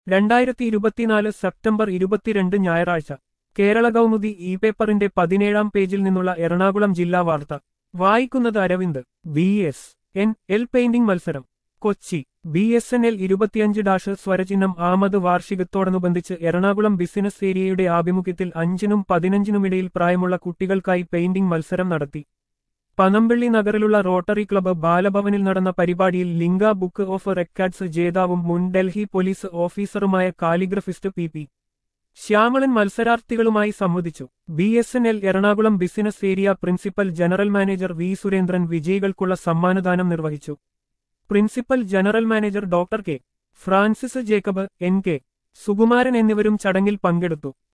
രണ്ടായിരത്തി ഇരുപത്തിനാല് സെപ്റ്റംബർ ഇരുപത്തിരണ്ട് ഞായറാഴ്ച കേരള കൗമുദി ഇ പേപ്പറിന്റെ പതിനേഴാം പേജിൽ നിന്നുള്ള എറണാകുളം ജില്ലാ വാർത്ത വായിക്കുന്നത് Aravind B S N L painting മത്സരം Kochi B S N L ഇരുപത്തിയഞ്ച് ഡാഷ് സ്വരചിഹ്നം ആമത് വാർഷികത്തോടനുബന്ധിച്ച് എറണാകുളം ബിസിനസ് ഏരിയയുടെ ആഭിമുഖ്യത്തിൽ അഞ്ചിനും പതിനഞ്ചിനുമിടയിൽ പ്രായമുള്ള കുട്ടികൾക്കായി പെയിന്റിംഗ് മത്സരം നടത്തി പനമ്പള്ളി നഗറിലുള്ള റോട്ടറി ക്ലബ്ബ് ബാലഭവനിൽ നടന്ന പരിപാടിയിൽ ലിംഗ ബുക്ക് ഓഫ് റെക്കോർഡ്സ് ജേതാവും മുൻ ഡൽഹി പോലീസ് ഓഫീസറുമായ കാലിഗ്രഫിസ്റ്റ് പി പി ശ്യാമളൻ മത്സരാർത്ഥികളുമായി സംവദിച്ചു B S N L Ernakulam business area principal general manager V Surendran വിജയികൾക്കുള്ള സമ്മാനദാനം നിർവഹിച്ചു principal general manager doctor K Francis Jacob N K Sukumaran എന്നിവരും ചടങ്ങിൽ പങ്കെടുത്തു